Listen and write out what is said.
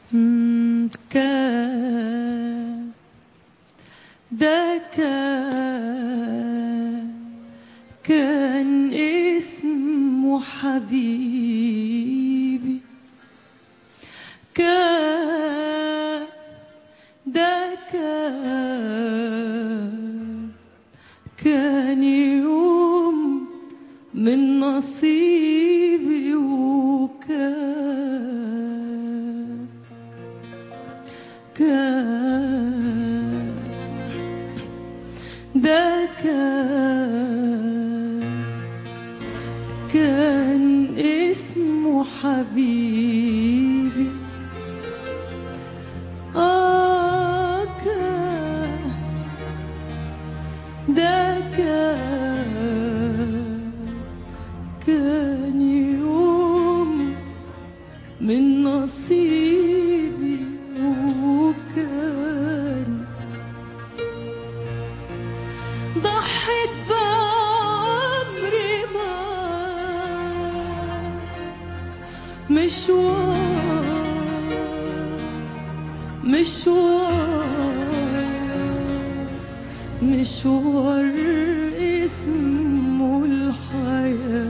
مم، كان ده كان كان اسمه حبيبي كان ده كان كان يوم من نصيبي وكان كان ده كان كان اسمه حبيبي آه كان ده كان كان يوم من نصيبي وكان ضحيت بعمري معاك مشوار مشوار مشوار اسمه الحياة